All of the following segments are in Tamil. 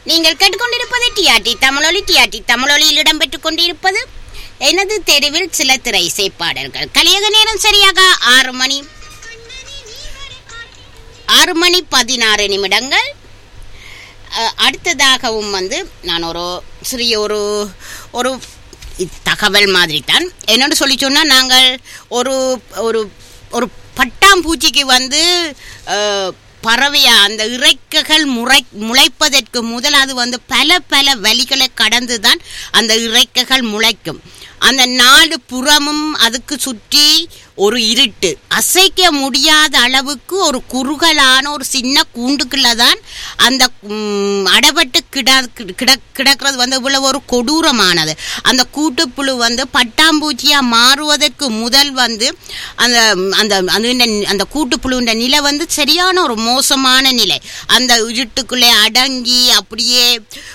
நீங்கள் கேட்டுக்கொண்டிருப்பது டிஆர்டி தமிழொலி டிஆர்டி தமிழொலியில் இடம்பெற்றுக் கொண்டிருப்பது எனது தெருவில் சில திரை இசை பாடல்கள் கலியக நேரம் சரியாக ஆறு மணி ஆறு மணி பதினாறு நிமிடங்கள் அஹ், அடுத்ததாகவும் வந்து நான் ஒரு சிறிய ஒரு ஒரு தகவல் மாதிரி தான் என்னோட சொல்லி சொன்னால் நாங்கள் ஒரு ஒரு ஒரு பட்டாம்பூச்சிக்கு வந்து அஹ், பறவையா அந்த இறக்கைகள் முறை முளைப்பதற்கு முதல் அது வந்து பல பல வழிகளை கடந்து தான் அந்த இறக்கைகள் முளைக்கும் அந்த நாலு புறமும் அதுக்கு சுற்றி ஒரு இருட்டு அசைக்க முடியாத அளவுக்கு ஒரு குறுகலான ஒரு சின்ன கூண்டுக்குள்ள தான் அந்த ம், அடைபட்டு கிட கிட கிடக்கிறது வந்து இவ்வளவு ஒரு கொடூரமானது அந்த கூட்டுப்புழு வந்து பட்டாம்பூச்சியா மாறுவதற்கு முதல் வந்து அந்த அந்த அந்த அந்த கூட்டுப்புழுன்ற நிலை வந்து சரியான ஒரு மோசமான நிலை அந்த இருட்டுக்குள்ளே அடங்கி அப்படியே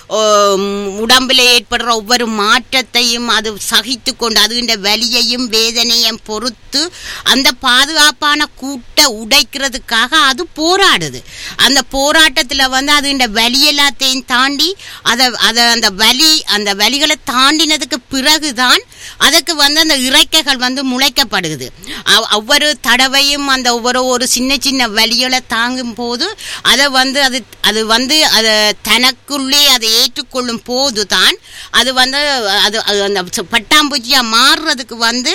ஆம், உடம்பில் ஏற்படுற ஒவ்வொரு மாற்றத்தையும் அது சகித்து கொண்டு அதுகின்ற வலியையும் வேதனையும் பொறுத்து அந்த பாதுகாப்பான கூட்டை உடைக்கிறதுக்காக அது போராடுது அந்த போராட்டத்தில் வந்து அதுகின்ற வலி எல்லாத்தையும் தாண்டி அதை அதை அந்த வலி அந்த வலிகளை தாண்டினதுக்கு பிறகுதான் அதுக்கு வந்து அந்த இறக்கைகள் வந்து முளைக்கப்படுது அவ்- ஒவ்வொரு தடவையும் அந்த ஒவ்வொரு ஒரு சின்ன சின்ன வலிகளை தாங்கும் போது அதை வந்து அது அது வந்து அதை தனக்குள்ளே அதை ஏற்றுக்கொள்ளும் போது தான் அது வந்து அது அது அந்த பட்டாம்பூச்சியா மாறுறதுக்கு வந்து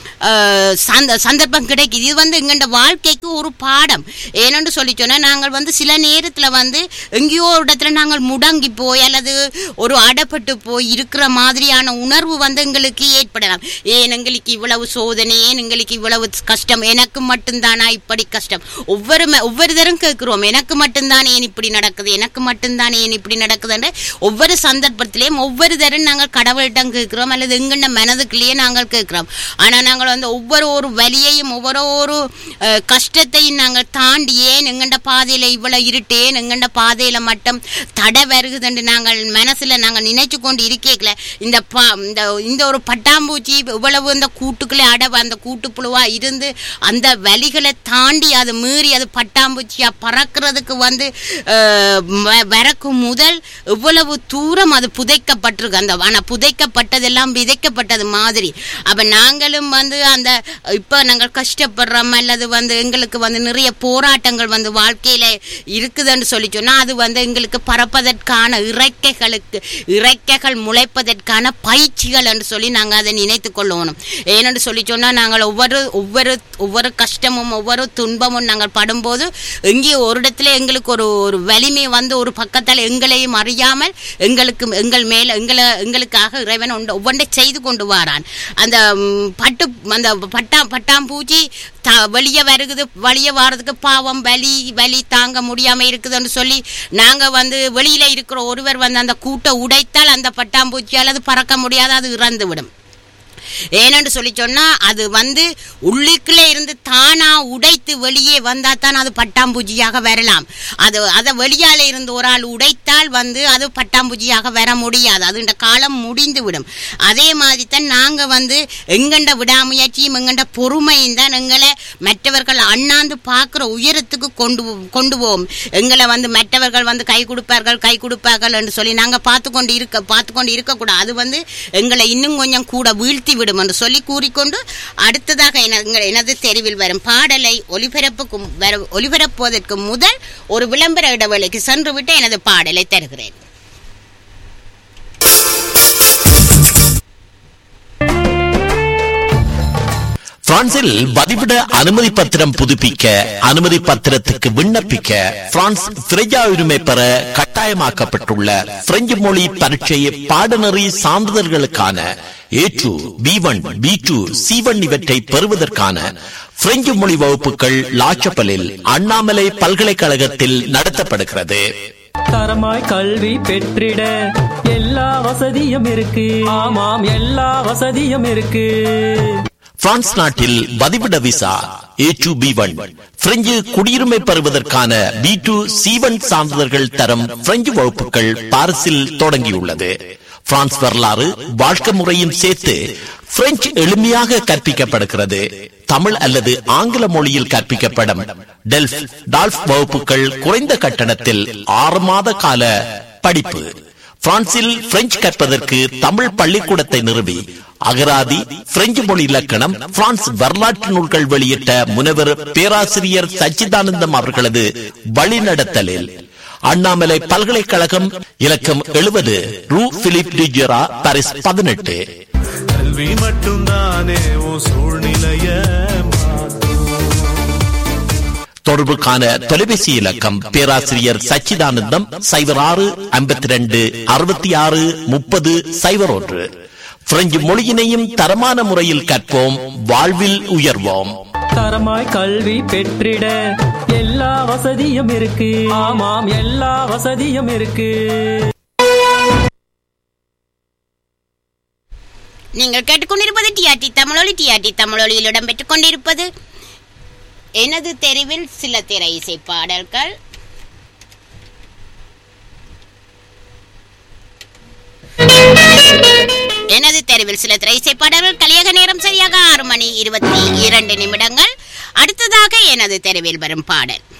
அஹ், சந்த சந்தர்ப்பம் கிடைக்குது இது வந்து எங்கள்ட வாழ்க்கைக்கு ஒரு பாடம் ஏனென்று சொல்லி சொன்னால் நாங்கள் வந்து சில நேரத்தில் வந்து எங்கேயோ ஒரு இடத்துல நாங்கள் முடங்கி போய் அல்லது ஒரு அடப்பட்டு போய் இருக்கிற மாதிரியான உணர்வு வந்து எங்களுக்கு ஏற்படலாம் ஏன் எங்களுக்கு இவ்வளவு சோதனை ஏன் எங்களுக்கு இவ்வளவு கஷ்டம் எனக்கு மட்டும்தானா இப்படி கஷ்டம் ஒவ்வொரு ம- ஒவ்வொரு தரம் கேட்குறோம் எனக்கு மட்டும்தான் ஏன் இப்படி நடக்குது எனக்கு மட்டும்தான் ஏன் இப்படி நடக்குதுன்னு ஒவ்வொரு சந்தர்ப்பத்திலையும் ஒவ்வொரு தரம் நாங்கள் கடவுள்கிட்ட கேட்கிறோம் அல்லது எங்கண்ட மனதுக்குள்ளேயே நாங்கள் கேட்கிறோம் ஆனால் நாங்கள் வந்து ஒவ்வொரு ஒரு வலியையும் ஒவ்வொரு ஒரு அஹ், கஷ்டத்தையும் நாங்கள் தாண்டி ஏன் எங்கண்ட பாதையில் இவ்வளோ இருட்டு ஏன் எங்கண்ட பாதையில் மட்டும் தடை வருகுதுன்னு நாங்கள் மனசில் நாங்கள் நினைச்சு கொண்டு இருக்கேக்கல இந்த பா இந்த இந்த ஒரு பட்டாம்பூச்சி இவ்வளவு இந்த கூட்டுக்குள்ளே அடவு அந்த கூட்டுப்புழுவா இருந்து அந்த வலிகளை தாண்டி அது மீறி அது பட்டாம்பூச்சியா பறக்கிறதுக்கு வந்து அஹ், வ- வரக்கு முதல் இவ்வளவு தூரம் அது புதைக்கப்பட்டிருக்கு அந்த ஆனால் புதைக்கப்பட்டதெல்லாம் விதைக்கப்பட்டது மாதிரி அப்போ நாங்களும் வந்து அந்த இப்போ நாங்கள் கஷ்டப்படுறோம் அல்லது வந்து எங்களுக்கு வந்து நிறைய போராட்டங்கள் வந்து வாழ்க்கையில் இருக்குதுன்னு சொல்லி சொன்னால் அது வந்து எங்களுக்கு பறப்பதற்கான இறக்கைகளுக்கு இறக்கைகள் முளைப்பதற்கான பயிற்சிகள் என்று சொல்லி நாங்கள் அதை நினைத்து கொள்ளணும் ஏனென்று சொல்லி சொன்னால் நாங்கள் ஒவ்வொரு ஒவ்வொரு ஒவ்வொரு கஷ்டமும் ஒவ்வொரு துன்பமும் நாங்கள் படும்போது எங்கேயோ ஒரு இடத்துல எங்களுக்கு ஒரு ஒரு வலிமை வந்து ஒரு பக்கத்தில் எங்களையும் அறியாமல் எங்களுக்கு எங்கள் மேல எங்களை எங்களுக்காக இறைவன் ஒன்று ஒவ்வொன்றை செய்து கொண்டு வாரான் அந்த ம், பட்டு அந்த பட்டா பட்டாம்பூச்சி த வெளியே வருகுது வெளியே வாரதுக்கு பாவம் வலி வலி தாங்க முடியாம இருக்குதுன்னு சொல்லி நாங்க வந்து வெளியில இருக்கிற ஒருவர் வந்து அந்த கூட்டை உடைத்தால் அந்த பட்டாம்பூச்சியால் அது பறக்க முடியாது அது இறந்து விடும் ஏனென்று சொல்லி சொன்னா அது வந்து உள்ளுக்குள்ளே இருந்து தானா உடைத்து வெளியே வந்தா தான் அது பட்டாம்பூச்சியாக வரலாம் அது அதை வெளியால இருந்து ஒரு ஆள் உடைத்தால் வந்து அது பட்டாம்பூச்சியாக வர முடியாது அது இந்த காலம் முடிந்து விடும் அதே மாதிரி தான் நாங்க வந்து எங்கண்ட விடாமுயற்சியும் எங்கண்ட பொறுமையும் தான் எங்களை மற்றவர்கள் அண்ணாந்து பார்க்குற உயரத்துக்கு கொண்டு கொண்டு போவோம் எங்களை வந்து மற்றவர்கள் வந்து கை கொடுப்பார்கள் கை கொடுப்பார்கள் என்று சொல்லி நாங்க பார்த்து கொண்டு இருக்க பார்த்து கொண்டு இருக்கக்கூடாது அது வந்து எங்களை இன்னும் கொஞ்சம் கூட வீழ்த்தி விடும் என்று சொல்லி கூறிக்கொண்டு அடுத்ததாக என- எங்கள் எனது தெருவில் வரும் பாடலை ஒலிபரப்புக்கு வர ஒலிபரப்புவதற்கு முதல் ஒரு விளம்பர இடைவேளைக்கு சென்று விட்டு எனது பாடலை தருகிறேன் பிரான்சில் வதிவிட அனுமதி பத்திரம் புதுப்பிக்க அனுமதி பத்திரத்துக்கு விண்ணப்பிக்க பிரான்ஸ் பிரெஞ்சா உரிமை பெற கட்டாயமாக்கப்பட்டுள்ள பிரெஞ்சு மொழி பரீட்சை பாடநெறி சான்றிதழ்களுக்கான A two B one B two C one இவற்றை பெறுவதற்கான பிரெஞ்சு மொழி வகுப்புகள் லாச்சப்பலில் அண்ணாமலை பல்கலைக்கழகத்தில் நடத்தப்படுகிறது தரமாய் கல்வி பெற்றிட எல்லா வசதியும் இருக்கு ஆமாம் எல்லா வசதியும் இருக்கு பிரான்ஸ் நாட்டில் வதிவிட visa A two B one French குடியுரிமை பெறுவதற்கான பி டூ சி ஒன் சான்றிதழ்கள் தரம் பிரெஞ்சு வகுப்புகள் பாரிஸில் தொடங்கியுள்ளது பிரான்ஸ் வரலாறு வாழ்க்கை முறையும் சேர்த்து பிரெஞ்சு எளிமையாக கற்பிக்கப்படுகிறது தமிழ் அல்லது ஆங்கில மொழியில் கற்பிக்கப்படும் டெல்ஃப் டால்ஃப் வகுப்புகள் குறைந்த கட்டணத்தில் ஆறு மாத கால படிப்பு பிரான்சில் பிரெஞ்சு கற்பதற்கு தமிழ் பள்ளிக்கூடத்தை நிறுவி அகராதி பிரெஞ்சு மொழி இலக்கணம் பிரான்ஸ் வரலாற்று நூல்கள் வெளியிட்ட முனைவர் பேராசிரியர் சச்சிதானந்தம் அவர்களது வழிநடத்தலில் அண்ணாமலை பல்கலைக்கழகம் இலக்கம் எழுபது ரூ பிலிப் டிஜெரா பாரிஸ் பதினெட்டு கல்வி மட்டும்தானே உன் சூழ்நிலைய தொடர்புக்கான தொலைபேசி இலக்கம் பேராசிரியர் சச்சிதானந்தம் சைபர் ஆறு ஐம்பத்தி ரெண்டு அறுபத்தி ஆறு முப்பது சைபர் ஒன்று பிரெஞ்சு மொழியினையும் தரமான முறையில் கற்போம் வாழ்வில் உயர்வோம் தரமாய் கல்வி பெற்றிட எல்லா வசதியும் இருக்கு ஆமாம் எல்லா வசதியும் இருக்கு நீங்கள் கேட்டுக்கொண்டிருப்பது டிஆர்டி தமிழொலி டிஆர்டி தமிழொலியில் இடம்பெற்றுக் கொண்டிருப்பது எனது தெருவில் சில திரை இசை பாடல்கள் எனது தெருவில் சில திரை இசை பாடல்கள் கலியக நேரம் சரியாக ஆறு மணி இருபத்தி இரண்டு நிமிடங்கள் அடுத்ததாக எனது தெருவில் வரும் பாடல்